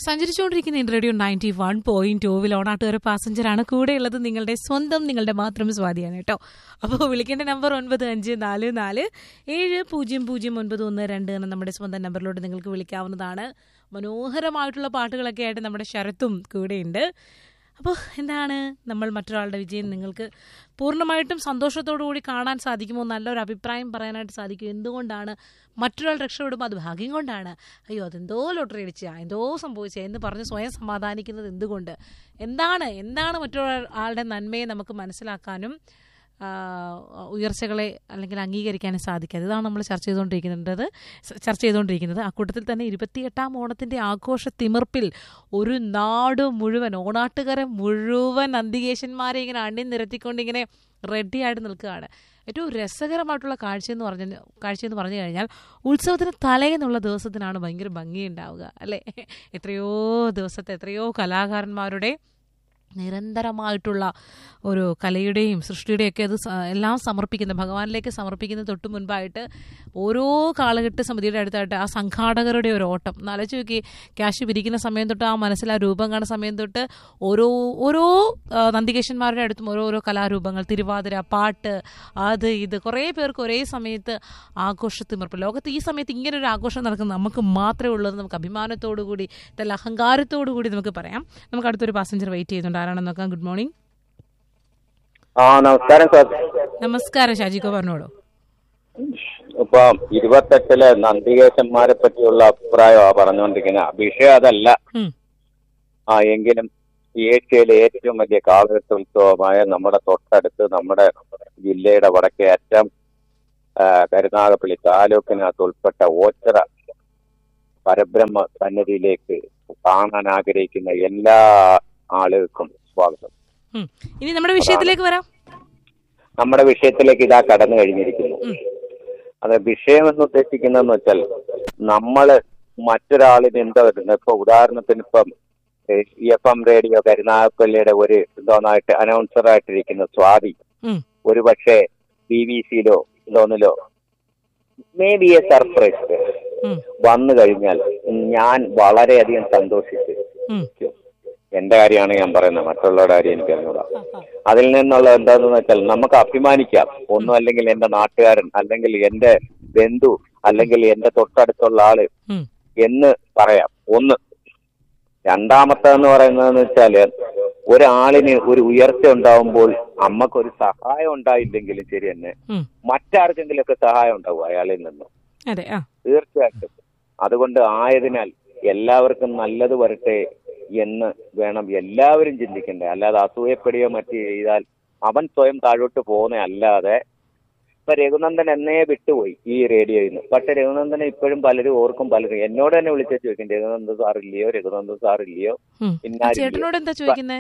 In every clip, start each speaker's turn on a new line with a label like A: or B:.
A: സഞ്ചരിച്ചുകൊണ്ടിരിക്കുന്ന in radio ninety one പോയിന്റ് ടൂവിൽ ഓണാട്ടുകാര പാസഞ്ചറാണ് കൂടെയുള്ളത് നിങ്ങളുടെ സ്വന്തം നിങ്ങളുടെ മാത്രം സ്വാധീനം കേട്ടോ അപ്പോൾ വിളിക്കേണ്ട നമ്പർ ഒൻപത് അഞ്ച് നാല് നാല് ഏഴ് പൂജ്യം പൂജ്യം ഒൻപത് ഒന്ന് രണ്ട് എന്ന നമ്മുടെ സ്വന്തം നമ്പറിലോട്ട് നിങ്ങൾക്ക് വിളിക്കാവുന്നതാണ് മനോഹരമായിട്ടുള്ള പാട്ടുകളൊക്കെ ആയിട്ട് നമ്മുടെ ശരത്തും കൂടെയുണ്ട് അപ്പോൾ എന്താണ് നമ്മൾ മറ്റൊരാളുടെ വിജയം നിങ്ങൾക്ക് പൂർണ്ണമായിട്ടും സന്തോഷത്തോടു കൂടി കാണാൻ സാധിക്കുമോ നല്ലൊരു അഭിപ്രായം പറയാനായിട്ട് സാധിക്കും എന്തുകൊണ്ടാണ് മറ്റൊരാൾ രക്ഷപ്പെടുമ്പോൾ അത് ഭാഗ്യം കൊണ്ടാണ് അയ്യോ അതെന്തോ ലോട്ടറി അടിച്ചാ എന്തോ സംഭവിച്ച എന്ന് പറഞ്ഞ് സ്വയം സമാധാനിക്കുന്നത് എന്തുകൊണ്ട് എന്താണ് എന്താണ് മറ്റൊരാൾ ആളുടെ നന്മയെ നമുക്ക് മനസ്സിലാക്കാനും ആ, ഉയർച്ചകളെ അല്ലെങ്കിൽ അംഗീകരിക്കാനും സാധിക്കാതെ ഇതാണ് നമ്മൾ ചർച്ച ചെയ്തുകൊണ്ടിരിക്കുന്നത് സ- ചർച്ച ചെയ്തുകൊണ്ടിരിക്കുന്നത് അക്കൂട്ടത്തിൽ തന്നെ ഇരുപത്തിയെട്ടാം ഓണത്തിന്റെ ആഘോഷ തിമിർപ്പിൽ ഒരു നാട് മുഴുവൻ ഓണാട്ടുകര മുഴുവൻ നന്ദികേശന്മാരെ ഇങ്ങനെ അണിനിരത്തിക്കൊണ്ട് ഇങ്ങനെ റെഡിയായിട്ട് നിൽക്കുകയാണ് ഏറ്റവും രസകരമായിട്ടുള്ള കാഴ്ച എന്ന് പറഞ്ഞ കാഴ്ച എന്ന് പറഞ്ഞു കഴിഞ്ഞാൽ ഉത്സവത്തിന് തലേന്നുള്ള ദിവസത്തിനാണ് ഭയങ്കര ഭംഗിയുണ്ടാവുക അല്ലേ എത്രയോ ദിവസത്തെ എത്രയോ കലാകാരന്മാരുടെ നിരന്തരമായിട്ടുള്ള ഒരു കലയുടെയും സൃഷ്ടിയുടെയൊക്കെ അത് സ- എല്ലാം സമർപ്പിക്കുന്ന ഭഗവാനിലേക്ക് സമർപ്പിക്കുന്ന തൊട്ട് മുൻപായിട്ട് ഓരോ കാലഘട്ട സമിതിയുടെ അടുത്തായിട്ട് ആ സംഘാടകരുടെ ഒരു ഓട്ടം ഒന്ന് ആലോചിച്ച് നോക്കി ക്യാഷ് പിരിക്കുന്ന സമയം തൊട്ട് ആ മനസ്സിൽ ആ രൂപം കാണുന്ന സമയം തൊട്ട് ഓരോ ഓരോ ആ, നന്ദികേശന്മാരുടെ അടുത്തും ഓരോരോ കലാരൂപങ്ങൾ തിരുവാതിര പാട്ട് അത് ഇത് കുറേ പേർക്ക് ഒരേ സമയത്ത് ആഘോഷത്തിമിർപ്പ് ലോകത്ത് ഈ സമയത്ത് ഇങ്ങനെ ഒരു ആഘോഷം നടക്കുന്നത് നമുക്ക് മാത്രമേ ഉള്ളത് നമുക്ക് അഭിമാനത്തോടു കൂടി നല്ല അഹങ്കാരത്തോടു കൂടി നമുക്ക് പറയാം നമുക്ക് അടുത്തൊരു പാസഞ്ചർ വെയിറ്റ് ചെയ്യുന്നുണ്ട് ആരാണെന്ന് നോക്കാം ഗുഡ് മോർണിംഗ്
B: ആ നമസ്കാരം സാർ
A: നമസ്കാരം ഷാജിക്കോ പറഞ്ഞോളൂ
B: ഇപ്പൊ ഇരുപത്തെട്ടിലെ നന്ദികേശന്മാരെ പറ്റിയുള്ള അഭിപ്രായമാ പറഞ്ഞുകൊണ്ടിരിക്കുന്നത് വിഷയം അതല്ല
A: ഉം.
B: ആ എങ്കിലും ഈ ഏഷ്യയിലെ ഏറ്റവും വലിയ കാളകെട്ട് ഉത്സവമായ നമ്മുടെ തൊട്ടടുത്ത് നമ്മുടെ ജില്ലയുടെ വടക്കേ അറ്റം ആ, കരുനാഗപ്പള്ളി താലൂക്കിനകത്ത് ഉൾപ്പെട്ട ഓച്ചിറ പരബ്രഹ്മ സന്നിധിയിലേക്ക് കാണാൻ ആഗ്രഹിക്കുന്ന എല്ലാ ആളുകൾക്കും സ്വാഗതം
A: ഉം. ഇനി നമ്മുടെ വിഷയത്തിലേക്ക് വരാം
B: നമ്മുടെ വിഷയത്തിലേക്ക് ഇതാ കടന്നു കഴിഞ്ഞിരിക്കുന്നു
A: ഉം.
B: അത് വിഷയം എന്ന് ഉദ്ദേശിക്കുന്നതെന്ന് വെച്ചാൽ നമ്മള് മറ്റൊരാളിന് എന്താ വരുന്നത് ഇപ്പൊ ഉദാഹരണത്തിന് ഇപ്പം എഫ് എം റേഡിയോ കരുനാഗപ്പള്ളിയുടെ ഒരു എന്തോന്നായിട്ട് അനൗൺസർ ആയിട്ടിരിക്കുന്ന സ്വാതി
A: ഉം.
B: ഒരു പക്ഷേ ബി ബി സിയിലോ എന്തോന്നിലോ മേ ബി എ സർപ്രൈസ്
A: ഉം.
B: വന്നു കഴിഞ്ഞാൽ ഞാൻ വളരെയധികം സന്തോഷിച്ച്
A: ഉം.
B: എന്റെ കാര്യമാണ് ഞാൻ പറയുന്നത് മറ്റുള്ളവരുടെ കാര്യം എനിക്ക് അറിഞ്ഞൂടാ അതിൽ നിന്നുള്ള എന്താന്ന് വെച്ചാൽ നമുക്ക് അഭിമാനിക്കാം ഒന്നും അല്ലെങ്കിൽ എന്റെ നാട്ടുകാരൻ അല്ലെങ്കിൽ എന്റെ ബന്ധു അല്ലെങ്കിൽ എന്റെ തൊട്ടടുത്തുള്ള ആള്
A: ഉം.
B: എന്ന് പറയാം ഒന്ന് രണ്ടാമത്തെന്ന് പറയുന്നതെന്ന് വെച്ചാല് ഒരാളിന് ഒരു ഉയർച്ച ഉണ്ടാവുമ്പോൾ അമ്മക്കൊരു സഹായം ഉണ്ടായില്ലെങ്കിലും ശരി തന്നെ
A: ഉം.
B: മറ്റാർക്കെങ്കിലുമൊക്കെ സഹായം ഉണ്ടാവും അയാളിൽ നിന്നും
A: അതെ ആ
B: തീർച്ചയായിട്ടും അതുകൊണ്ട് ആയതിനാൽ എല്ലാവർക്കും നല്ലത് വരട്ടെ എന്ന് വേണം എല്ലാവരും ചിന്തിക്കണ്ടേ അല്ലാതെ അസൂയപ്പെടുകയോ മറ്റു ചെയ്താൽ അവൻ സ്വയം താഴോട്ട് പോകുന്ന അല്ലാതെ ഇപ്പൊ രഘുനന്ദൻ എന്നേ വിട്ടുപോയി ഈ റേഡിയോയിൽ നിന്ന് പക്ഷെ രഘുനന്ദനെ ഇപ്പോഴും പലരും ഓർക്കും പലരും എന്നോട് തന്നെ വിളിച്ചു ചോദിക്കും രഘുനന്ദൻ സാർ ഇല്ലയോ രഘുനന്ദൻ സാർ ഇല്ലയോ
A: ഉം.
B: ഇന്നാരും ഇല്ലയോ?
A: ചേട്ടനോട് എന്താ ചോദിക്കുന്നേ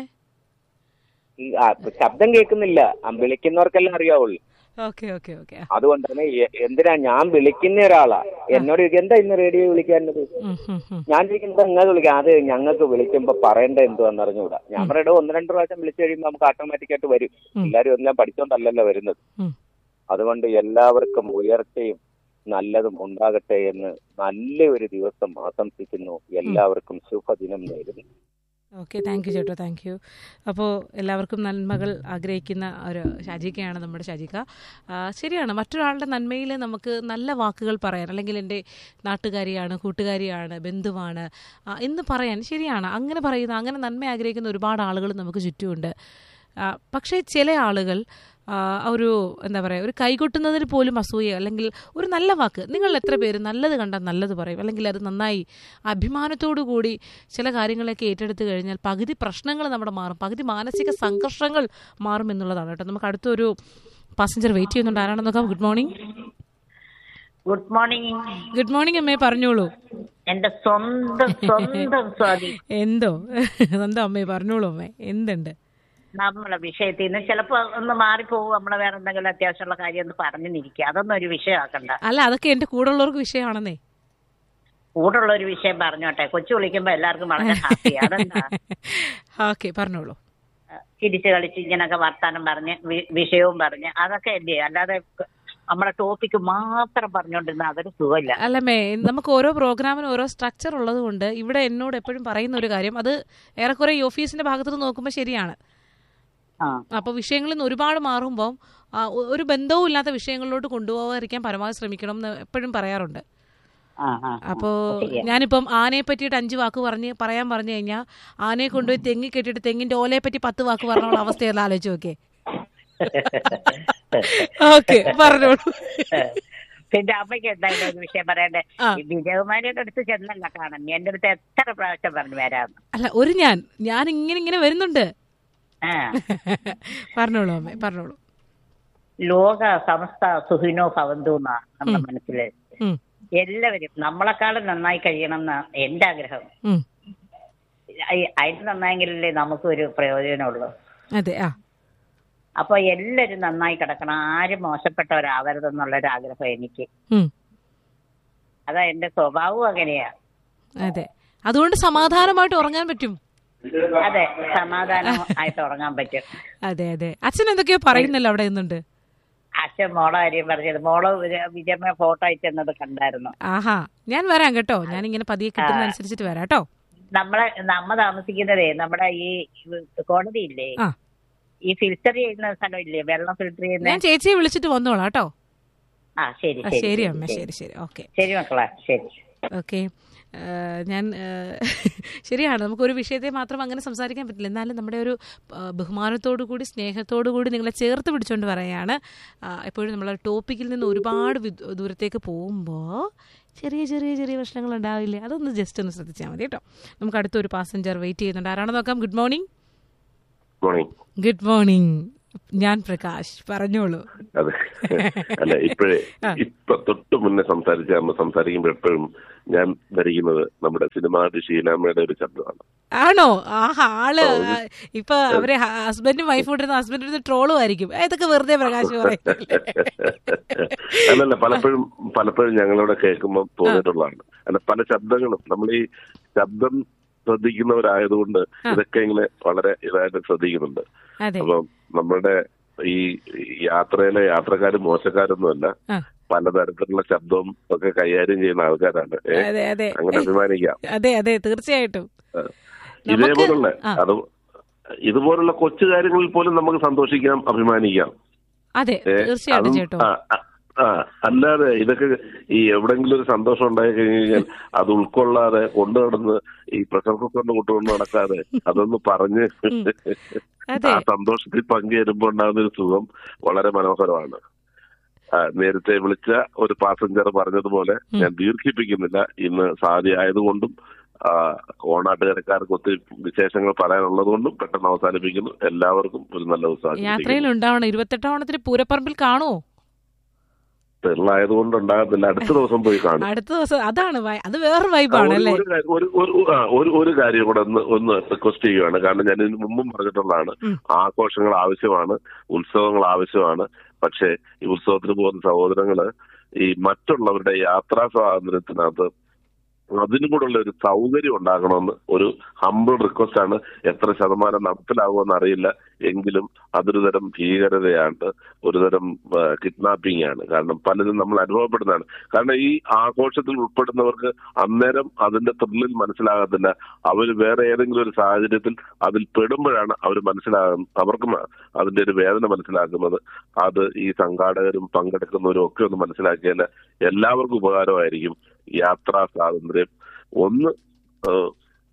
B: ഈ, ആ, ശബ്ദം കേൾക്കുന്നില്ല ആ, വിളിക്കുന്നവർക്കെല്ലാം അറിയാവുള്ളൂ
A: ഓക്കെ ഓക്കെ ഓക്കെ
B: അതുകൊണ്ട് തന്നെ എ- എന്തിനാ ഞാൻ വിളിക്കുന്ന ഒരാളാ എന്നോട് ചോദിക്കും എന്താ ഇന്ന് റേഡിയോ വിളിക്കാനത് ഞാൻ ചോദിക്കുന്നത് നിങ്ങൾ വിളിക്കാം അത് ഞങ്ങൾക്ക് വിളിക്കുമ്പോ പറയേണ്ട എന്തുവാന്ന് അറിഞ്ഞുകൂടാ ഞാൻ പറയടോ ഒന്ന് രണ്ട് പ്രാവശ്യം വിളിച്ചു കഴിയുമ്പോൾ നമുക്ക് ഓട്ടോമാറ്റിക് ആയിട്ട് വരും
A: ഉം.
B: എല്ലാവരും എല്ലാം പഠിച്ചോണ്ടല്ലല്ലോ വരുന്നത്
A: ഉം.
B: അതുകൊണ്ട് എല്ലാവർക്കും ഉയർച്ചയും നല്ലതും ഉണ്ടാകട്ടെ എന്ന് നല്ലൊരു ദിവസം ആശംസിക്കുന്നു എല്ലാവർക്കും ശുഭദിനം നേരുന്നു
A: ഓക്കെ താങ്ക് യു ചേട്ടോ താങ്ക് യു അപ്പോൾ എല്ലാവർക്കും നന്മകൾ ആഗ്രഹിക്കുന്ന ഒരു ഷാജിക്കയാണ് നമ്മുടെ ഷാജിക്ക ആ, ശരിയാണ് മറ്റൊരാളുടെ നന്മയിൽ നമുക്ക് നല്ല വാക്കുകൾ പറയാൻ അല്ലെങ്കിൽ എൻ്റെ നാട്ടുകാരിയാണ് കൂട്ടുകാരിയാണ് ബന്ധുവാണ് ആ, എന്ന് പറയാൻ ശരിയാണ് അങ്ങനെ പറയുന്ന അങ്ങനെ നന്മ ആഗ്രഹിക്കുന്ന ഒരുപാട് ആളുകൾ നമുക്ക് ചുറ്റുമുണ്ട് ആ, പക്ഷേ ചില ആളുകൾ ആ, ഒരു എന്താ പറയുക ഒരു കൈകൊട്ടുന്നതിൽ പോലും അസൂയ അല്ലെങ്കിൽ ഒരു നല്ല വാക്ക് നിങ്ങൾ എത്ര പേര് നല്ലത് കണ്ടാൽ നല്ലത് പറയും അല്ലെങ്കിൽ അത് നന്നായി അഭിമാനത്തോടു കൂടി ചില കാര്യങ്ങളൊക്കെ ഏറ്റെടുത്ത് കഴിഞ്ഞാൽ പകുതി പ്രശ്നങ്ങൾ നമ്മുടെ മാറും പകുതി മാനസിക സംഘർഷങ്ങൾ മാറും എന്നുള്ളതാണ് കേട്ടോ നമുക്ക് അടുത്തൊരു പാസഞ്ചർ വെയിറ്റ് ചെയ്യുന്നുണ്ട് ആരാണെന്ന് നോക്കാം good morning
C: good morning
A: good morning അമ്മേ പറഞ്ഞോളൂ
C: എന്റെ സ്വന്തം സ്വന്തം സ്വാതി
A: എന്തോ എന്തോ അമ്മേ പറഞ്ഞോളൂ അമ്മേ എന്തുണ്ട്
C: നമ്മളെ വിഷയത്തിൽ നിന്ന് ചിലപ്പോ ഒന്ന് മാറിപ്പോകും നമ്മളെ വേറെ എന്തെങ്കിലും അത്യാവശ്യമുള്ള കാര്യം ഒന്ന് പറഞ്ഞു നിൽക്കുക അതൊന്നും ഒരു വിഷയമാക്കണ്ട
A: അല്ല അതൊക്കെ എൻ്റെ കൂടെ ഉള്ളവർക്ക് വിഷയമാണെന്നേ
C: കൂടുള്ള ഒരു വിഷയം പറഞ്ഞോട്ടെ കൊച്ചു വിളിക്കുമ്പോ എല്ലാവർക്കും വളരെ ഹാപ്പി അതെന്താ
A: ഓക്കെ പറഞ്ഞോളൂ
C: ചിരിച്ച് കളിച്ച് ഇങ്ങനൊക്കെ വർത്താനം പറഞ്ഞ് വി- വിഷയവും പറഞ്ഞ് അതൊക്കെ അല്ലേ അല്ലാതെ നമ്മളെ ടോപ്പിക്ക് മാത്രം പറഞ്ഞുകൊണ്ടിരുന്ന അതൊരു സുഖമില്ല
A: അല്ല മേ നമുക്ക് ഓരോ പ്രോഗ്രാമിനും ഓരോ സ്ട്രക്ചർ ഉള്ളത് കൊണ്ട് ഇവിടെ എന്നോട് എപ്പോഴും പറയുന്ന ഒരു കാര്യം അത് ഏറെക്കുറെ ഈ ഓഫീസിന്റെ ഭാഗത്ത് നിന്ന് നോക്കുമ്പോൾ ശരിയാണ്
C: ആ
A: അപ്പോൾ വിഷയങ്ങളിൽ നിന്ന് ഒരുപാട് മാറുമ്പോൾ ആ, ഒ- ഒരു ബന്ധവും ഇല്ലാത്ത വിഷയങ്ങളിലോട്ട് കൊണ്ടുപോകാതിരിക്കാൻ പരമാവധി ശ്രമിക്കണം എന്ന് എപ്പോഴും പറയാറുണ്ട്
C: ആ ആ
A: അപ്പോ
C: ശരിയാ.
A: ഞാനിപ്പം ആനയെ പറ്റിയിട്ട് അഞ്ച് വാക്ക് പറഞ്ഞ് പറയാൻ പറഞ്ഞു കഴിഞ്ഞാൽ ആനയെ കൊണ്ടുപോയി തെങ്ങി കെട്ടിയിട്ട് തെങ്ങിന്റെ ഓലയെ പറ്റി പത്ത് വാക്ക് പറഞ്ഞുള്ള അവസ്ഥയല്ല ആലോചിച്ച് നോക്കേ ഓക്കെ പറഞ്ഞോളൂ
C: പിന്നെ അമ്മയ്ക്ക് എന്തായാലും ഒരു വിഷയം പറയണ്ടേ
A: ആ.
C: ഈ വിജയകുമാരിയുടെ അടുത്ത് ചെന്നല്ല കാണാൻ നീ എന്റെ അടുത്ത് എത്ര പ്രാവശ്യം പറഞ്ഞു വരാന്ന്
A: അല്ല ഒരു ഞാൻ ഞാൻ ഇങ്ങനെ ഇങ്ങനെ വരുന്നുണ്ട്
C: ആ
A: പറഞ്ഞോളൂ അമ്മേ പറഞ്ഞോളൂ
C: ലോക സമസ്ത സുഹിനോ ഭവന്തു എന്നാ നമ്മുടെ മനസ്സില്
A: ഉം,
C: എല്ലാവരും നമ്മളെക്കാളും നന്നായി കഴിയണം എന്നാ എന്റെ ആഗ്രഹം
A: ഉം.
C: അയ്- അതിന് നന്നായെങ്കിലല്ലേ നമുക്കൊരു പ്രയോജനമുള്ളൂ
A: അതെ ആ
C: അപ്പൊ എല്ലാരും നന്നായി കിടക്കണം ആരും മോശപ്പെട്ടവരാവരുതെന്നുള്ളൊരു ആഗ്രഹം എനിക്ക്
A: ഉം,
C: അതാ എന്റെ സ്വഭാവവും അങ്ങനെയാ
A: അതെ അതുകൊണ്ട് സമാധാനമായിട്ട് ഉറങ്ങാൻ പറ്റും
C: അതെ സമാധാനം ആയിട്ട് ഉറങ്ങാൻ പറ്റും
A: അതെ അതെ അച്ഛൻ എന്തൊക്കെയോ പറയുന്നല്ലോ അവിടെ നിന്നുണ്ട്
C: അച്ഛൻ മോളെ കാര്യം പറഞ്ഞത് മോള് ഒരു- വിജയമ്മ ഫോട്ടോ അയച്ചെന്നത് കണ്ടായിരുന്നു
A: ആഹാ ഞാൻ വരാം കേട്ടോ ഞാൻ ഇങ്ങനെ പതിയെ കിട്ടുന്ന അനുസരിച്ചിട്ട് വരാം കേട്ടോ
C: നമ്മളെ നമ്മ താമസിക്കുന്നതേ നമ്മുടെ ഈ കോടതി ഇല്ലേ
A: ആ
C: ഈ ഫിൽറ്റർ ചെയ്യുന്ന സ്ഥലം ഇല്ലേ വെള്ളം ഫിൽറ്റർ ചെയ്യുന്ന
A: ഞാൻ ചേച്ചിയെ വിളിച്ചിട്ട് വന്നോളാം കേട്ടോ
C: ആ ശരി
A: ആ, ശരി അമ്മ ശരി ശരി ഓക്കെ
C: ശരി മക്കളെ ശരി
A: ഓക്കെ ഞാൻ ആ, ശരിയാണ് നമുക്കൊരു വിഷയത്തെ മാത്രം അങ്ങനെ സംസാരിക്കാൻ പറ്റില്ല എന്നാലും നമ്മുടെ ഒരു ആ, ബഹുമാനത്തോടു കൂടി സ്നേഹത്തോടു കൂടി നിങ്ങളെ ചേർത്ത് പിടിച്ചുകൊണ്ട് പറയാണ് ആ, എപ്പോഴും നമ്മൾ ടോപ്പിക്കിൽ നിന്ന് ഒരുപാട് വിദ്- ദൂരത്തേക്ക് പോകുമ്പോൾ ചെറിയ ചെറിയ ചെറിയ പ്രശ്നങ്ങൾ ഉണ്ടാവില്ലേ അതൊന്ന് ജസ്റ്റ് ഒന്ന് ശ്രദ്ധിച്ചാൽ മതി കേട്ടോ നമുക്ക് അടുത്തൊരു പാസഞ്ചർ വെയിറ്റ് ചെയ്യുന്നുണ്ട് ആരാണെന്ന് നോക്കാം good morning
D: morning
A: good morning ഞാൻ പ്രകാശ് പറഞ്ഞോളൂ
D: അതെ അല്ല ഇപ്പോഴേ ഇപ്പൊ തൊട്ട് മുന്നേ സംസാരിച്ച അമ്മ സംസാരിക്കുമ്പോൾ എപ്പോഴും ഞാൻ ധരിക്കുന്നത് നമ്മുടെ സിനിമാ ഷീലാമ്മയുടെ ഒരു ശബ്ദമാണ്
A: ആണോ ആ ആള് ആ, ഇപ്പൊ അവരെ ഹസ്ബൻഡും വൈഫും ഇട്ടിരുന്ന ഹസ്ബൻഡിന് ട്രോളും ആയിരിക്കും ഏ, ഇതൊക്കെ വെറുതെ പ്രകാശ് പറയുന്നില്ലേ?
D: അല്ലല്ല പലപ്പോഴും പലപ്പോഴും ഞങ്ങളിവിടെ കേൾക്കുമ്പോൾ തോന്നിയിട്ടുള്ളതാണ് അല്ല പല ശബ്ദങ്ങളും നമ്മൾ ഈ ശബ്ദം ശ്രദ്ധിക്കുന്നവരായതുകൊണ്ട് ഇതൊക്കെ ഇങ്ങനെ വളരെ ഇതായിട്ട് ശ്രദ്ധിക്കുന്നുണ്ട്
A: അതെ
D: അപ്പം നമ്മുടെ ഈ യാത്രയിലെ യാത്രക്കാരും മോശക്കാരൊന്നുമല്ല
A: ആ.
D: പലതരത്തിലുള്ള ശബ്ദവും ഒക്കെ കൈകാര്യം ചെയ്യുന്ന ആൾക്കാരാണ് ഏ?
A: അതെ അതെ
D: അങ്ങനെ അഭിമാനിക്കാം
A: അതെ അതെ തീർച്ചയായിട്ടും നമുക്ക്
D: ഇതേപോലുള്ള
A: ആ.
D: അത് ഇതുപോലുള്ള കൊച്ചു കാര്യങ്ങളിൽ പോലും നമുക്ക് സന്തോഷിക്കാം അഭിമാനിക്കാം
A: അതെ
D: ഏ?
A: തീർച്ചയായിട്ടും
D: അതും-
A: ചേട്ടോ
D: ആ, ആ, ആ അല്ലാതെ ഇതൊക്കെ ഈ എവിടെങ്കിലും ഒരു സന്തോഷം ഉണ്ടായി കഴിഞ്ഞു കഴിഞ്ഞാൽ അത് ഉൾക്കൊള്ളാതെ കൊണ്ടു നടന്ന് ഈ പ്രഷർ കുക്കറിന് കൊണ്ടുകൊണ്ട് നടക്കാതെ അതൊന്ന് പറഞ്ഞ്
A: അതെ
D: ആ സന്തോഷത്തിൽ പങ്കുചേരുമ്പോൾ ഉണ്ടാകുന്ന ഒരു സുഖം വളരെ മനോഹരമാണ് ആ, നേരത്തെ വിളിച്ച ഒരു പാസഞ്ചർ പറഞ്ഞതുപോലെ ഞാൻ ദീർഘിപ്പിക്കുന്നില്ല ഇന്ന് സാധ്യ ആയതുകൊണ്ടും ആ, ഓണാട്ടുകരക്കാർക്ക് ഒത്തിരി വിശേഷങ്ങൾ പറയാനുള്ളത് കൊണ്ടും പെട്ടെന്ന് അവസാനിപ്പിക്കുന്നു എല്ലാവർക്കും ഒരു നല്ല ദിവസം
A: യാത്രയിൽ ഉണ്ടാവണം ഇരുപത്തെട്ടാം ഓണത്തിന് പൂരപ്പറമ്പിൽ കാണുമോ
D: തെള്ളായതുകൊണ്ട് ഉണ്ടാകത്തില്ല അടുത്ത ദിവസം പോയി കാണും
A: അടുത്ത ദിവസം അതാണ് വൈ- അത് വേറൊരു
D: ആ,
A: വൈബാണ്
D: ഒരു-
A: അല്ലേ
D: ഒരു കാര്യം- ഒരു ഒരു- ആ, ഒരു ഒരു കാര്യം കൂടെ ഒന്ന് ഒന്ന് റിക്വസ്റ്റ് ചെയ്യുകയാണ് കാരണം ഞാൻ ഇതിന് മുമ്പും പറഞ്ഞിട്ടുള്ളതാണ്
A: ഉം.
D: ആഘോഷങ്ങൾ ആവശ്യമാണ് ഉത്സവങ്ങൾ ആവശ്യമാണ് പക്ഷേ ഈ ഉത്സവത്തിന് പോകുന്ന സഹോദരങ്ങള് ഈ മറ്റുള്ളവരുടെ യാത്രാ സ്വാതന്ത്ര്യത്തിനകത്ത് അതിനും കൂടെ ഉള്ള ഒരു സൗകര്യം ഉണ്ടാകണമെന്ന് ഒരു ഹമ്പിൾ റിക്വസ്റ്റ് ആണ് എത്ര ശതമാനം നടപ്പിലാകുമെന്ന് അറിയില്ല എങ്കിലും അതൊരു തരം ഭീകരതയാണ് ഒരു തരം കിഡ്നാപ്പിംഗ് ആണ് കാരണം പലതും നമ്മൾ അനുഭവപ്പെടുന്നതാണ് കാരണം ഈ ആഘോഷത്തിൽ ഉൾപ്പെടുന്നവർക്ക് അന്നേരം അതിന്റെ ത്രില്ലിൽ മനസ്സിലാകത്തില്ല അവർ വേറെ ഏതെങ്കിലും ഒരു സാഹചര്യത്തിൽ അതിൽ പെടുമ്പോഴാണ് അവർ മനസ്സിലാകുന്നത് അവർക്ക് മ- അതിന്റെ ഒരു വേദന മനസ്സിലാക്കുന്നത് അത് ഈ സംഘാടകരും പങ്കെടുക്കുന്നവരും ഒക്കെ ഒന്ന് മനസ്സിലാക്കിയാൽ എല്ലാവർക്കും ഉപകാരമായിരിക്കും യാത്രാ സ്വാതന്ത്ര്യം ഒന്ന് ഏഹ്,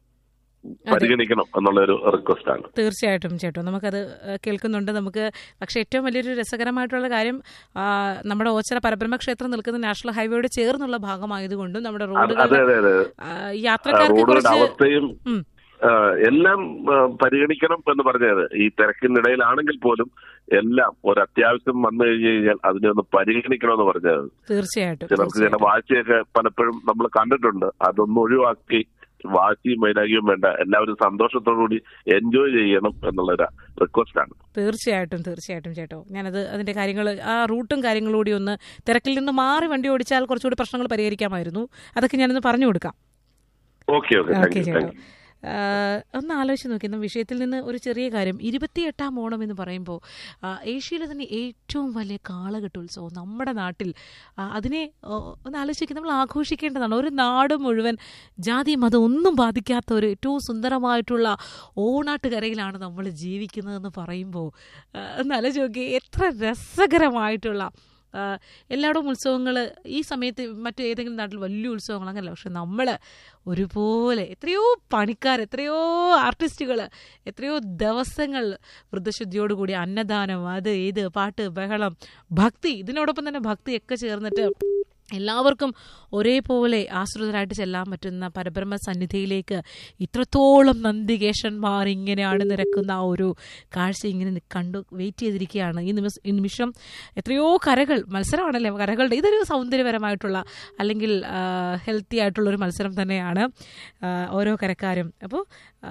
D: പരിഗണിക്കണം എന്നുള്ള ഒരു റിക്വസ്റ്റ് ആണ്
A: തീർച്ചയായിട്ടും ചേട്ടോ നമുക്കത് ഏഹ്, കേൾക്കുന്നുണ്ട് നമുക്ക് പക്ഷെ ഏറ്റവും വലിയൊരു രസകരമായിട്ടുള്ള കാര്യം ആ, നമ്മുടെ ഓച്ചറ പരബ്രഹ്മ ക്ഷേത്രം നിൽക്കുന്ന നാഷണൽ ഹൈവേയോട് ചേർന്നുള്ള ഭാഗമായതുകൊണ്ടും നമ്മുടെ
D: അത് അതെ
A: റോഡുകൾ
D: അതെ അതെ
A: യാത്രക്കാർക്ക്
D: റോഡുകളുടെ
A: കുറച്ച്
D: അവസ്ഥയും
A: ഉം,
D: ആ, എല്ലാം ആ, പരിഗണിക്കണം എന്ന് പറഞ്ഞത് ഈ തിരക്കിനിടയിലാണെങ്കിൽ പോലും എല്ലാം ഒരു അത്യാവശ്യം വന്നു കഴിഞ്ഞു കഴിഞ്ഞാൽ അതിനെ ഒന്ന് പരിഗണിക്കണമെന്ന് പറഞ്ഞത്
A: തീർച്ചയായിട്ടും
D: ചിലർക്ക് ചില
A: തീർച്ചയായിട്ടും.
D: വാശിയൊക്കെ പലപ്പോഴും നമ്മൾ കണ്ടിട്ടുണ്ട് അതൊന്നും ഒഴിവാക്കി വാശിയും വൈരാഗ്യവും വേണ്ട എല്ലാവരും സന്തോഷത്തോടുകൂടി എൻജോയ് ചെയ്യണം എന്നുള്ള ഒരു റിക്വസ്റ്റ് ആണ്
A: തീർച്ചയായിട്ടും തീർച്ചയായിട്ടും ചേട്ടോ ഞാനത് അതിന്റെ കാര്യങ്ങൾ ആ റൂട്ടും കാര്യങ്ങളും കൂടി ഒന്ന് തിരക്കിൽ നിന്ന് മാറി വണ്ടി ഓടിച്ചാൽ കുറച്ചുകൂടി പ്രശ്നങ്ങൾ പരിഹരിക്കാമായിരുന്നു അതൊക്കെ ഞാനൊന്ന് പറഞ്ഞു കൊടുക്കാം
D: okay okay thank
A: okay
D: you
A: ചേട്ടോ
D: താങ്ക് യു
A: ആ, ഒന്ന് ആലോചിച്ച് നോക്കി നമ്മൾ വിഷയത്തിൽ നിന്ന് ഒരു ചെറിയ കാര്യം ഇരുപത്തിയെട്ടാം ഓണം എന്ന് പറയുമ്പോൾ ആ, ഏഷ്യയിലെ തന്നെ ഏറ്റവും വലിയ കാളകെട്ടുത്സവം നമ്മുടെ നാട്ടിൽ ആ, അതിനെ ഓ, ഒന്ന് ആലോചിക്കുക നമ്മൾ ആഘോഷിക്കേണ്ടതാണ് ഒരു നാട് മുഴുവൻ ജാതി മതം ഒന്നും ബാധിക്കാത്ത ഒരു ഏറ്റവും സുന്ദരമായിട്ടുള്ള ഓണാട്ടുകരയിലാണ് നമ്മൾ ജീവിക്കുന്നതെന്ന് പറയുമ്പോൾ ആ, ഒന്ന് ആലോചിച്ച് നോക്കി എത്ര രസകരമായിട്ടുള്ള ആ, എല്ലായിടവും ഉത്സവങ്ങൾ ഈ സമയത്ത് മറ്റു ഏതെങ്കിലും നാട്ടിൽ വലിയ ഉത്സവങ്ങൾ അങ്ങനെയല്ല പക്ഷെ നമ്മൾ ഒരുപോലെ എത്രയോ പണിക്കാർ എത്രയോ ആർട്ടിസ്റ്റുകൾ എത്രയോ ദിവസങ്ങൾ വൃദ്ധശുദ്ധിയോടുകൂടി അന്നദാനം അത് ഇത് പാട്ട് ബഹളം ഭക്തി ഇതിനോടൊപ്പം തന്നെ ഭക്തിയൊക്കെ ചേർന്നിട്ട് എല്ലാവർക്കും ഒരേപോലെ ആശ്രിതരായിട്ട് ചെല്ലാൻ പറ്റുന്ന പരബ്രഹ്മ സന്നിധിയിലേക്ക് ഇത്രത്തോളം നന്ദികേശന്മാർ ഇങ്ങനെയാണ് നിരക്കുന്ന ആ ഒരു കാഴ്ച ഇങ്ങനെ നി- കണ്ടു വെയിറ്റ് ചെയ്തിരിക്കുകയാണ് ഈ നിമിഷം ഈ നിമിഷം എത്രയോ കരകൾ മത്സരമാണല്ലേ കരകളുടെ ഇതൊരു സൗന്ദര്യപരമായിട്ടുള്ള അല്ലെങ്കിൽ ഹെൽത്തി ആയിട്ടുള്ള ഒരു മത്സരം തന്നെയാണ് ആ, ഓരോ കരക്കാരും അപ്പോൾ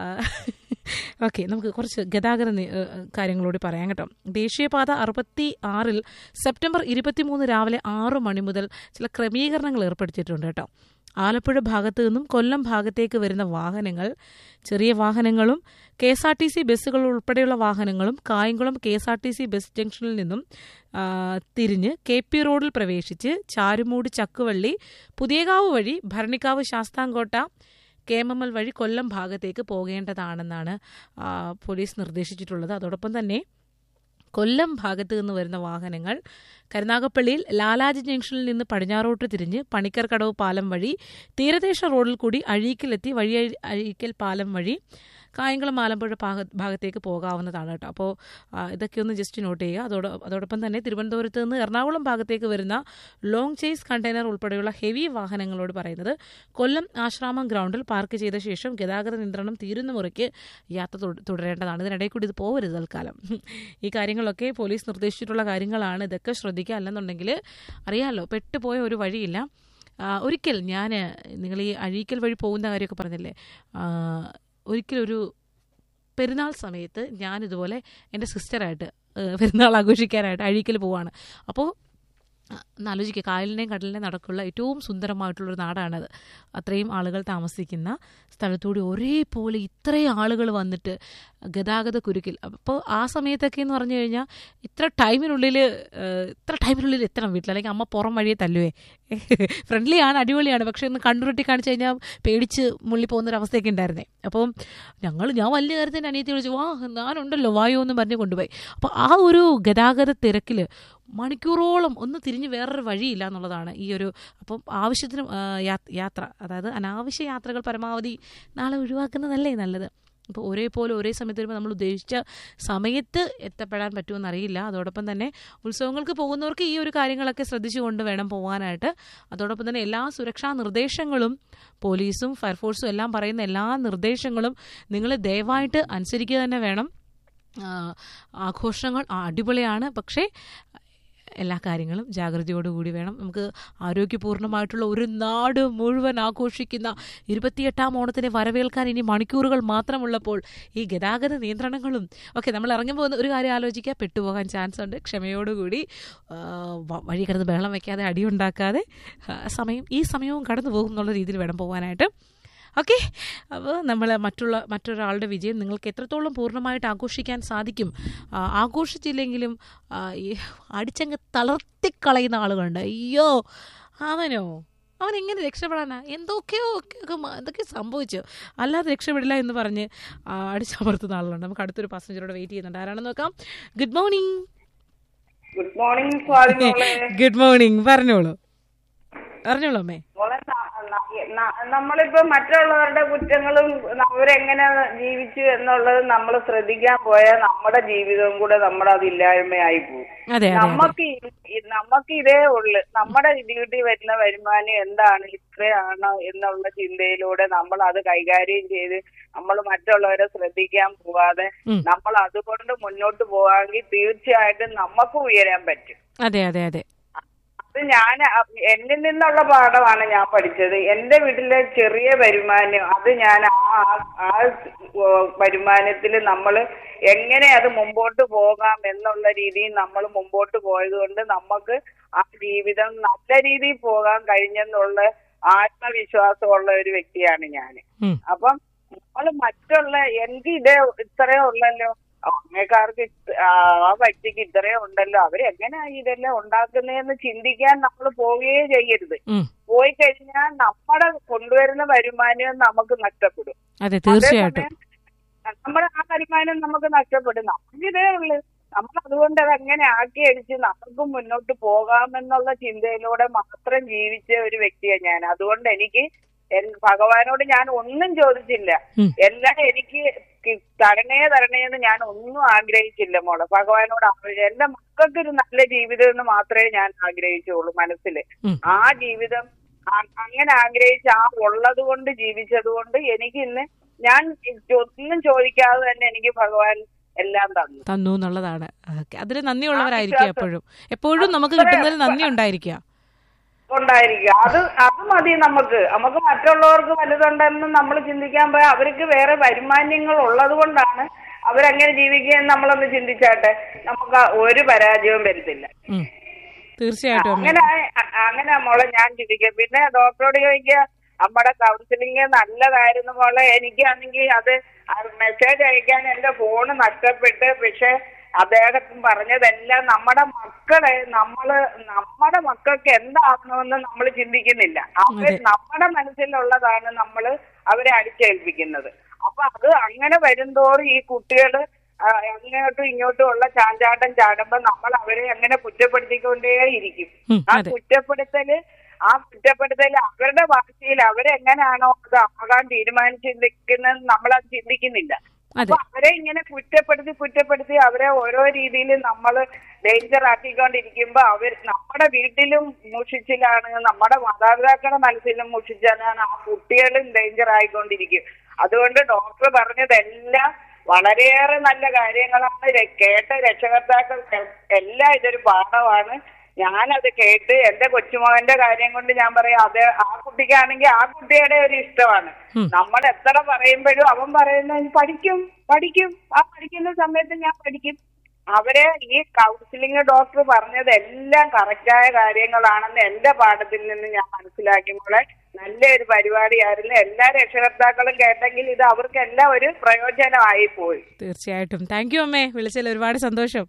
A: ഓക്കെ നമുക്ക് കുറച്ച് ഗതാഗത നി- ആ, കാര്യങ്ങളോട് പറയാം കേട്ടോ ദേശീയപാത അറുപത്തി ആറിൽ സെപ്റ്റംബർ ഇരുപത്തിമൂന്ന് രാവിലെ ആറ് മണി മുതൽ ചില ക്രമീകരണങ്ങൾ ഏർപ്പെടുത്തിയിട്ടുണ്ട് കേട്ടോ ആലപ്പുഴ ഭാഗത്തു നിന്നും കൊല്ലം ഭാഗത്തേക്ക് വരുന്ന വാഹനങ്ങൾ ചെറിയ വാഹനങ്ങളും K S R T C ബസ്സുകൾ ഉൾപ്പെടെയുള്ള വാഹനങ്ങളും Kayamkulam K S R T C bus ജംഗ്ഷനിൽ നിന്നും ആ, തിരിഞ്ഞ് കെ പി റോഡിൽ പ്രവേശിച്ച് ചാരുമൂട് ചക്കുവള്ളി പുതിയകാവ് വഴി ഭരണിക്കാവ് ശാസ്താംകോട്ട കേമമ്മൽ വഴി കൊല്ലം ഭാഗത്തേക്ക് പോകേണ്ടതാണെന്നാണ് ആ, പോലീസ് നിർദ്ദേശിച്ചിട്ടുള്ളത് അതോടൊപ്പം തന്നെ കൊല്ലം ഭാഗത്തു നിന്ന് വരുന്ന വാഹനങ്ങൾ കരുനാഗപ്പള്ളിയിൽ ലാലാജി ജംഗ്ഷനിൽ നിന്ന് പടിഞ്ഞാറോട്ട് തിരിഞ്ഞ് പണിക്കർ കടവ് പാലം വഴി തീരദേശ റോഡിൽ കൂടി അഴീക്കലെത്തി വഴി അഴീക്കൽ പാലം വഴി കായംകുളം ആലമ്പുഴ ഭാഗ ഭാഗത്തേക്ക് പോകാവുന്നതാണ് കേട്ടോ അപ്പോൾ ഇതൊക്കെ ഒന്ന് ജസ്റ്റ് നോട്ട് ചെയ്യുക അതോട് അതോടൊപ്പം തന്നെ തിരുവനന്തപുരത്ത് നിന്ന് എറണാകുളം ഭാഗത്തേക്ക് വരുന്ന ലോങ് ചേസ് കണ്ടെയ്നർ ഉൾപ്പെടെയുള്ള ഹെവി വാഹനങ്ങളോട് പറയുന്നത് കൊല്ലം ആശ്രാമം ഗ്രൗണ്ടിൽ പാർക്ക് ചെയ്ത ശേഷം ഗതാഗത നിയന്ത്രണം തീരുന്ന മുറയ്ക്ക് യാത്ര തുട- തുടരേണ്ടതാണ് ഇതിനിടയിൽ കൂടി ഇത് പോകരുത് തൽക്കാലം ഈ കാര്യങ്ങളൊക്കെ പോലീസ് നിർദ്ദേശിച്ചിട്ടുള്ള കാര്യങ്ങളാണ് ഇതൊക്കെ ശ്രദ്ധിക്കുക അല്ലെന്നുണ്ടെങ്കിൽ അറിയാമല്ലോ പെട്ടുപോയ ഒരു വഴിയില്ല ആ, ഒരിക്കൽ ഞാൻ നിങ്ങൾ ഈ അഴീക്കൽ വഴി പോകുന്ന കാര്യമൊക്കെ പറഞ്ഞില്ലേ ആ, ഒരിക്കലൊരു പെരുന്നാൾ സമയത്ത് ഞാനിതുപോലെ എൻ്റെ സിസ്റ്ററായിട്ട് ഏഹ്, പെരുന്നാൾ ആഘോഷിക്കാനായിട്ട് അഴീക്കൽ പോവാണ് അപ്പോൾ ഒന്ന് ആലോചിക്കുക കായലിനെയും കടലിനെയും നടക്കുള്ള ഏറ്റവും സുന്ദരമായിട്ടുള്ളൊരു നാടാണത് അത്രയും ആളുകൾ താമസിക്കുന്ന സ്ഥലത്തൂടി ഒരേപോലെ ഇത്രയും ആളുകൾ വന്നിട്ട് ഗതാഗത കുരുക്കിൽ അപ്പോൾ ആ സമയത്തൊക്കെ എന്ന് പറഞ്ഞു കഴിഞ്ഞാൽ ഇത്ര ടൈമിനുള്ളിൽ ഏഹ്, ഇത്ര ടൈമിനുള്ളിൽ എത്തണം വീട്ടിൽ അല്ലെങ്കിൽ അമ്മ പുറം വഴിയെ തല്ലുവേ ഫ്രണ്ട്ലി ആണ് അടിപൊളിയാണ് പക്ഷെ ഒന്ന് കണ്ടുരുട്ടി കാണിച്ചു കഴിഞ്ഞാൽ പേടിച്ച് മുള്ളി പോകുന്നൊരവസ്ഥയൊക്കെ ഉണ്ടായിരുന്നേ അപ്പം ഞങ്ങൾ ഞാൻ വലിയ കാര്യത്തിൻ്റെ അനിയത്തി വിളിച്ചു വാ ഞാനുണ്ടല്ലോ വായോ എന്ന് പറഞ്ഞ് കൊണ്ടുപോയി അപ്പോൾ ആ ഒരു ഗതാഗത തിരക്കിൽ മണിക്കൂറോളം ഒന്ന് തിരിഞ്ഞ് വേറൊരു വഴിയില്ല എന്നുള്ളതാണ് ഈ ഒരു അപ്പം ആവശ്യത്തിന് ആ, യാ- യാത്ര അതായത് അനാവശ്യ യാത്രകൾ പരമാവധി നാളെ ഒഴിവാക്കുന്നതല്ലേ നല്ലത് അപ്പോൾ ഒരേപോലെ ഒരേ സമയത്ത് വരുമ്പോൾ നമ്മൾ ഉദ്ദേശിച്ച സമയത്ത് എത്തപ്പെടാൻ പറ്റുമെന്ന് അറിയില്ല അതോടൊപ്പം തന്നെ ഉത്സവങ്ങൾക്ക് പോകുന്നവർക്ക് ഈ ഒരു കാര്യങ്ങളൊക്കെ ശ്രദ്ധിച്ചുകൊണ്ട് വേണം പോകാനായിട്ട് അതോടൊപ്പം തന്നെ എല്ലാ സുരക്ഷാ നിർദ്ദേശങ്ങളും പോലീസും ഫയർഫോഴ്സും എല്ലാം പറയുന്ന എല്ലാ നിർദ്ദേശങ്ങളും നിങ്ങൾ ദയവായിട്ട് അനുസരിക്കുക തന്നെ വേണം ആ, ആഘോഷങ്ങൾ അടിപൊളിയാണ് പക്ഷേ എല്ലാ കാര്യങ്ങളും ജാഗ്രതയോടുകൂടി വേണം നമുക്ക് ആരോഗ്യപൂർണ്ണമായിട്ടുള്ള ഒരു നാട് മുഴുവൻ ആഘോഷിക്കുന്ന ഇരുപത്തിയെട്ടാം ഓണത്തിനെ വരവേൽക്കാൻ ഇനി മണിക്കൂറുകൾ മാത്രമുള്ളപ്പോൾ ഈ ഗതാഗത നിയന്ത്രണങ്ങളും ഒക്കെ നമ്മൾ ഇറങ്ങുമ്പോൾ ഒന്ന് ഒരു കാര്യം ആലോചിക്കുക പെട്ടുപോകാൻ ചാൻസ് ഉണ്ട് ക്ഷമയോടുകൂടി ആ, വ- വഴി കിടന്ന് ബഹളം വയ്ക്കാതെ അടിയുണ്ടാക്കാതെ ആ, സമയം ഈ സമയവും കടന്നു പോകും എന്നുള്ള രീതിയിൽ വേണം പോകാനായിട്ട് ഓക്കെ അപ്പോൾ നമ്മൾ മറ്റുള്ള മറ്റൊരാളുടെ വിജയം നിങ്ങൾക്ക് എത്രത്തോളം പൂർണ്ണമായിട്ട് ആഘോഷിക്കാൻ സാധിക്കും ആ, ആഘോഷിച്ചില്ലെങ്കിലും ആ, ഈ അടിച്ചങ്ങ് തളർത്തിക്കളയുന്ന ആളുകളുണ്ട് അയ്യോ അവനോ അവൻ എങ്ങനെ രക്ഷപ്പെടാനാ എന്തൊക്കെയോ ഒക്കെ ഒക്കെ മ- എന്തൊക്കെ സംഭവിച്ചു അല്ലാതെ രക്ഷപ്പെടില്ല എന്ന് പറഞ്ഞ് ആ, അടിച്ചമർത്തുന്ന ആളുകളുണ്ട് നമുക്ക് അടുത്തൊരു പാസഞ്ചറോട് വെയിറ്റ് ചെയ്യുന്നുണ്ട് ആരാണെന്ന് നോക്കാം good morning
E: good morning Swathi മോളെ
A: ഗുഡ് മോർണിംഗ് പറഞ്ഞോളൂ പറഞ്ഞോളൂ അമ്മേ
E: മോളെ ന- ന- ന- നമ്മളിപ്പോ മറ്റുള്ളവരുടെ കുറ്റങ്ങളും അവരെങ്ങനെ ജീവിച്ചു എന്നുള്ളത് നമ്മൾ ശ്രദ്ധിക്കാൻ പോയാൽ നമ്മുടെ ജീവിതവും കൂടെ നമ്മുടെ അത് ഇല്ലായ്മയായി പോകും
A: അതെ അതെ അതെ
E: നമുക്ക് ഈ- ഈ- നമുക്ക് ഇതേ ഉള്ളു നമ്മുടെ ഡ്യൂട്ടി വരുന്ന വരുമാനം എന്താണ് ഇത്രയാണ് എന്നുള്ള ചിന്തയിലൂടെ നമ്മൾ അത് കൈകാര്യം ചെയ്ത് നമ്മൾ മറ്റുള്ളവരെ ശ്രദ്ധിക്കാൻ പോവാതെ
A: ഉം.
E: നമ്മൾ അതുകൊണ്ട് മുന്നോട്ട് പോകാമെങ്കിൽ തീർച്ചയായിട്ടും നമുക്ക് ഉയരാൻ പറ്റും
A: അതെ അതെ അതെ
E: അത് ഞാൻ എന്നിൽ നിന്നുള്ള പാഠമാണ് ഞാൻ പഠിച്ചത് എന്റെ വീട്ടിലെ ചെറിയ വരുമാനം അത് ഞാൻ ആ ആ വരുമാനത്തിൽ നമ്മൾ എങ്ങനെ അത് മുമ്പോട്ട് പോകാം എന്നുള്ള രീതിയിൽ നമ്മൾ മുമ്പോട്ട് പോയത് കൊണ്ട് നമുക്ക് ആ ജീവിതം നല്ല രീതിയിൽ പോകാൻ കഴിഞ്ഞെന്നുള്ള ആത്മവിശ്വാസമുള്ള ഒരു വ്യക്തിയാണ് ഞാൻ
A: ഉം.
E: അപ്പം നമ്മള് മറ്റുള്ള എനിക്ക് ഇതേ ഇത്രേ ഉള്ളല്ലോ അങ്ങേക്കാർക്ക് ഇത്- ആ ആ വ്യക്തിക്ക് ഇത്രേ ഉണ്ടല്ലോ അവരെങ്ങനെയാ ഇതെല്ലാം ഉണ്ടാക്കുന്നതെന്ന് ചിന്തിക്കാൻ നമ്മൾ പോവുകയേ ചെയ്യരുത്
A: ഉം.
E: പോയി കഴിഞ്ഞാൽ നമ്മുടെ കൊണ്ടുവരുന്ന വരുമാനം നമുക്ക് നഷ്ടപ്പെടും
A: അതെ തീർച്ചയായിട്ടും
E: അതേസമയം നമ്മുടെ ആ വരുമാനം നമുക്ക് നഷ്ടപ്പെടും നമുക്കിതേ ഉള്ളു നമ്മൾ അതുകൊണ്ട് അത് എങ്ങനെ ആക്കി അടിച്ച് നമുക്കും മുന്നോട്ട് പോകാമെന്നുള്ള ചിന്തയിലൂടെ മാത്രം ജീവിച്ച ഒരു വ്യക്തിയാണ് ഞാൻ അതുകൊണ്ട് എനിക്ക് എൻ- ഭഗവാനോട് ഞാൻ ഒന്നും ചോദിച്ചില്ല
A: ഉം.
E: എല്ലാം എനിക്ക് കി- തരണേ തരണേ എന്ന് ഞാൻ ഒന്നും ആഗ്രഹിച്ചില്ല മോളെ ഭഗവാനോട് ആഗ്രഹിച്ചു എന്റെ മക്കൾക്ക് ഒരു നല്ല ജീവിതം എന്ന് മാത്രമേ ഞാൻ ആഗ്രഹിച്ചുള്ളൂ മനസ്സില്
A: ഉം.
E: ആ ജീവിതം ആ- അങ്ങനെ ആഗ്രഹിച്ച് ആ ഉള്ളത് കൊണ്ട് ജീവിച്ചത് കൊണ്ട് എനിക്ക് ഇന്ന് ഞാൻ ഒന്നും ചോദിക്കാതെ തന്നെ എനിക്ക് ഭഗവാൻ എല്ലാം തന്നു
A: തന്നു എന്നുള്ളതാണ് ഓക്കെ അതിന് നന്ദിയുള്ളവരായിരിക്കും എപ്പോഴും എപ്പോഴും നമുക്ക് കിട്ടുന്നതിൽ നന്ദി ഉണ്ടായിരിക്കുക
E: ഉണ്ടായിരിക്കുക അത് അത് മതി നമുക്ക് നമുക്ക് മറ്റുള്ളവർക്ക് വലുതുണ്ടെന്ന് നമ്മൾ ചിന്തിക്കാൻ പോയാൽ അവർക്ക് വേറെ വരുമാനങ്ങൾ ഉള്ളത് കൊണ്ടാണ് അവരെങ്ങനെ ജീവിക്കുകയെന്ന് നമ്മളൊന്ന് ചിന്തിച്ചാട്ടെ നമുക്ക് ആ ഒരു പരാജയവും വരുത്തില്ല
A: ഉം. തീർച്ചയായിട്ടും അമ്മേ.
E: അങ്ങനെ ആ- അങ്ങനെ മോളെ ഞാൻ ചിന്തിക്കുക പിന്നെ ഡോക്ടറോട് ചോദിക്കുക നമ്മുടെ കൗൺസിലിംഗ് നല്ലതായിരുന്നു മോളെ എനിക്കാണെങ്കിൽ അത് മെസ്സേജ് അയക്കാൻ എന്റെ ഫോണ് നഷ്ടപ്പെട്ട് പക്ഷെ അദ്ദേഹം പറഞ്ഞതെല്ലാം നമ്മുടെ മക്കളെ നമ്മള് നമ്മുടെ മക്കൾക്ക് എന്താകണമെന്ന് നമ്മൾ ചിന്തിക്കുന്നില്ല അവർ
A: അതെ.
E: നമ്മുടെ മനസ്സിലുള്ളതാണ് നമ്മൾ അവരെ അടിച്ചേൽപ്പിക്കുന്നത് അപ്പൊ അത് അങ്ങനെ വരുന്തോറും ഈ കുട്ടികള് ആ, അങ്ങോട്ടും ഇങ്ങോട്ടും ഉള്ള ചാഞ്ചാട്ടം ചാടുമ്പോ നമ്മൾ അവരെ അങ്ങനെ കുറ്റപ്പെടുത്തിക്കൊണ്ടേ ഇരിക്കും
A: ഉം,
E: ആ
A: അതെ
E: കുറ്റപ്പെടുത്തല് ആ കുറ്റപ്പെടുത്തല് അവരുടെ ഭാഷയിൽ അവരെങ്ങനെയാണോ അത് ആകാൻ തീരുമാനിച്ചിരിക്കുന്നത് നമ്മൾ അത് ചിന്തിക്കുന്നില്ല
A: അതെ
E: അപ്പൊ അവരെ ഇങ്ങനെ കുറ്റപ്പെടുത്തി കുറ്റപ്പെടുത്തി അവരെ ഓരോ രീതിയിൽ നമ്മൾ ഡേഞ്ചർ ആക്കിക്കൊണ്ടിരിക്കുമ്പോ അവർ നമ്മുടെ വീട്ടിലും മുഷിച്ചിലാണ് നമ്മുടെ മാതാപിതാക്കളുടെ മനസ്സിലും മുഷിച്ചാലാണ് ആ കുട്ടികളും ഡേഞ്ചർ ആയിക്കൊണ്ടിരിക്കും അതുകൊണ്ട് ഡോക്ടർ പറഞ്ഞതെല്ലാം വളരെയേറെ നല്ല കാര്യങ്ങളാണ് ര- കേട്ട രക്ഷകർത്താക്കൾക്ക് എല്ലാം ഇതൊരു പാഠമാണ് ഞാനത് കേട്ട് എന്റെ കൊച്ചുമകന്റെ കാര്യം കൊണ്ട് ഞാൻ പറയാം അത് ആ കുട്ടിക്കാണെങ്കിൽ ആ കുട്ടിയുടെ ഒരു ഇഷ്ടമാണ്
A: ഉം.
E: നമ്മൾ എത്ര പറയുമ്പോഴും അവൻ പറയുന്നത് പഠിക്കും പഠിക്കും ആ പഠിക്കുന്ന സമയത്ത് ഞാൻ പഠിക്കും അവരെ ഈ കൗൺസിലിംഗ് ഡോക്ടർ പറഞ്ഞത് എല്ലാം കറക്റ്റായ കാര്യങ്ങളാണെന്ന് എന്റെ പാഠത്തിൽ നിന്ന് ഞാൻ മനസ്സിലാക്കി മോളെ നല്ലൊരു പരിപാടിയായിരുന്നു എല്ലാ രക്ഷകർത്താക്കളും കേട്ടെങ്കിൽ ഇത് അവർക്കെല്ലാം ഒരു പ്രയോജനമായി പോയി
A: തീർച്ചയായിട്ടും താങ്ക് യു അമ്മേ വിളിച്ചതിൽ ഒരുപാട് സന്തോഷം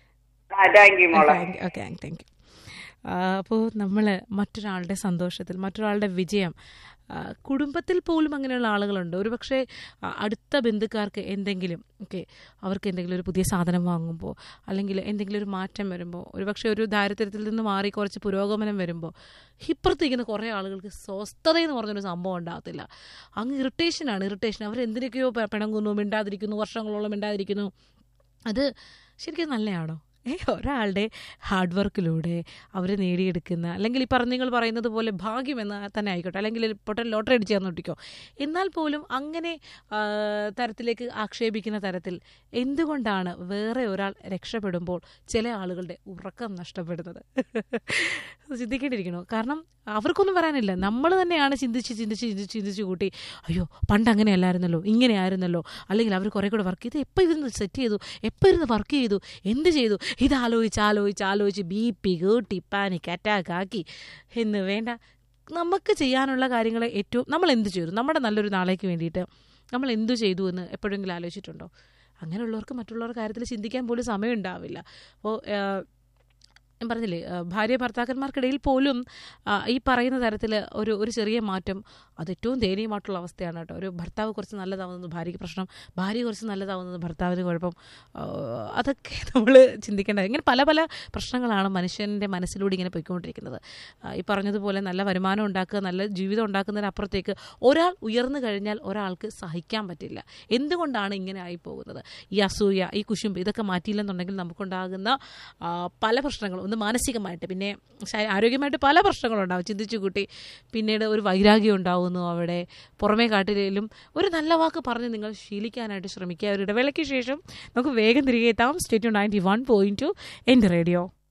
E: ആ താങ്ക് യു മോളെ
A: ഓക്കെ താങ്ക് യു അപ്പോൾ നമ്മൾ മറ്റൊരാളുടെ സന്തോഷത്തിൽ മറ്റൊരാളുടെ വിജയം ആ, കുടുംബത്തിൽ പോലും അങ്ങനെയുള്ള ആളുകളുണ്ട് ഒരു പക്ഷേ ആ, അടുത്ത ബന്ധുക്കാർക്ക് എന്തെങ്കിലും ഓക്കെ അവർക്ക് എന്തെങ്കിലും ഒരു പുതിയ സാധനം വാങ്ങുമ്പോൾ അല്ലെങ്കിൽ എന്തെങ്കിലും ഒരു മാറ്റം വരുമ്പോൾ ഒരു പക്ഷേ ഒരു ദാരിദ്ര്യത്തിൽ നിന്ന് മാറി കുറച്ച് പുരോഗമനം വരുമ്പോൾ ഇപ്പുറത്തിരിക്കുന്ന കുറേ ആളുകൾക്ക് സ്വസ്ഥത എന്ന് പറഞ്ഞൊരു സംഭവം ഉണ്ടാകത്തില്ല അങ്ങ് ഇറിറ്റേഷനാണ് ഇറിറ്റേഷൻ അവർ എന്തിനൊക്കെയോ പെ- പിണങ്ങുന്നു മിണ്ടാതിരിക്കുന്നു വർഷങ്ങളോളം മിണ്ടാതിരിക്കുന്നു അത് ശരിക്കും നല്ലതാണോ ഏ ഒരാളുടെ ഹാർഡ് വർക്കിലൂടെ അവർ നേടിയെടുക്കുന്ന അല്ലെങ്കിൽ ഈ പറഞ്ഞ നിങ്ങൾ പറയുന്നത് പോലെ ഭാഗ്യം എന്ന് തന്നെ ആയിക്കോട്ടെ അല്ലെങ്കിൽ പൊട്ടൻ ലോട്ടറി അടിച്ചു തന്നോട്ടിക്കോ എന്നാൽ പോലും അങ്ങനെ ആ, തരത്തിലേക്ക് ആക്ഷേപിക്കുന്ന തരത്തിൽ എന്തുകൊണ്ടാണ് വേറെ ഒരാൾ രക്ഷപ്പെടുമ്പോൾ ചില ആളുകളുടെ ഉറക്കം നഷ്ടപ്പെടുന്നത് ചിന്തിക്കേണ്ടിയിരിക്കണോ കാരണം അവർക്കൊന്നും പറയാനില്ല നമ്മൾ തന്നെയാണ് ചിന്തിച്ച് ചിന്തിച്ച് ചിന്തിച്ച് ചിന്തിച്ച് കൂട്ടി അയ്യോ പണ്ട് അങ്ങനെ അല്ലായിരുന്നല്ലോ ഇങ്ങനെ ആയിരുന്നല്ലോ അല്ലെങ്കിൽ അവർ കുറേ കൂടെ വർക്ക് ചെയ്ത് എപ്പോൾ ഇരുന്ന് സെറ്റ് ചെയ്തു എപ്പോൾ ഇരുന്ന് വർക്ക് ചെയ്തു എന്ത് ചെയ്തു ഇത് ആലോചിച്ച് ആലോചിച്ച് ആലോചിച്ച് ബി പി കേട്ടി പാനിക് അറ്റാക്ക് ആക്കി എന്ന് വേണ്ട നമുക്ക് ചെയ്യാനുള്ള കാര്യങ്ങൾ ഏറ്റവും നമ്മൾ എന്ത് ചെയ്തു നമ്മുടെ നല്ലൊരു നാളേക്ക് വേണ്ടിയിട്ട് നമ്മൾ എന്തു ചെയ്തു എന്ന് എപ്പോഴെങ്കിലും ആലോചിച്ചിട്ടുണ്ടോ അങ്ങനെയുള്ളവർക്ക് മറ്റുള്ളവരുടെ കാര്യത്തിൽ ചിന്തിക്കാൻ പോലും സമയം ഉണ്ടാവില്ല അപ്പോൾ ഞാൻ പറഞ്ഞില്ലേ ആ, ഭാര്യ ഭർത്താക്കന്മാർക്കിടയിൽ പോലും ആ, ഈ പറയുന്ന തരത്തിൽ ഒരു ഒരു ചെറിയ മാറ്റം അത് ഏറ്റവും ദയനീയമായിട്ടുള്ള അവസ്ഥയാണ് കേട്ടോ ഒരു ഭർത്താവ് കുറച്ച് നല്ലതാവുന്നത് ഭാര്യയ്ക്ക് പ്രശ്നം ഭാര്യ കുറച്ച് നല്ലതാവുന്നത് ഭർത്താവിന് കുഴപ്പം ആ, അതൊക്കെ നമ്മൾ ചിന്തിക്കേണ്ടത് ഇങ്ങനെ പല പല പ്രശ്നങ്ങളാണ് മനുഷ്യൻ്റെ മനസ്സിലൂടെ ഇങ്ങനെ പോയിക്കൊണ്ടിരിക്കുന്നത് ആ, ഈ പറഞ്ഞതുപോലെ നല്ല വരുമാനം ഉണ്ടാക്കുക നല്ല ജീവിതം ഉണ്ടാക്കുന്നതിനപ്പുറത്തേക്ക് ഒരാൾ ഉയർന്നു കഴിഞ്ഞാൽ ഒരാൾക്ക് സഹിക്കാൻ പറ്റില്ല എന്തുകൊണ്ടാണ് ഇങ്ങനെ ആയി പോകുന്നത് ഈ അസൂയ ഈ കുശുമ്പ് ഇതൊക്കെ മാറ്റിയില്ലെന്നുണ്ടെങ്കിൽ നമുക്കുണ്ടാകുന്ന ആ, പല പ്രശ്നങ്ങളും ഒന്ന് മാനസികമായിട്ട് പിന്നെ ശാ- ആരോഗ്യമായിട്ട് പല പ്രശ്നങ്ങളുണ്ടാവും ചിന്തിച്ചു കൂട്ടി പിന്നീട് ഒരു വൈരാഗ്യം ഉണ്ടാവുന്നു അവിടെ പുറമേ കാട്ടിലും ഒരു നല്ല വാക്ക് പറഞ്ഞ് നിങ്ങൾ ശീലിക്കാനായിട്ട് ശ്രമിക്കുക ഒരു ഇടവേളയ്ക്ക് ശേഷം നമുക്ക് വേഗം തിരികെ എത്താം state ninety one point two എൻ്റെ റേഡിയോ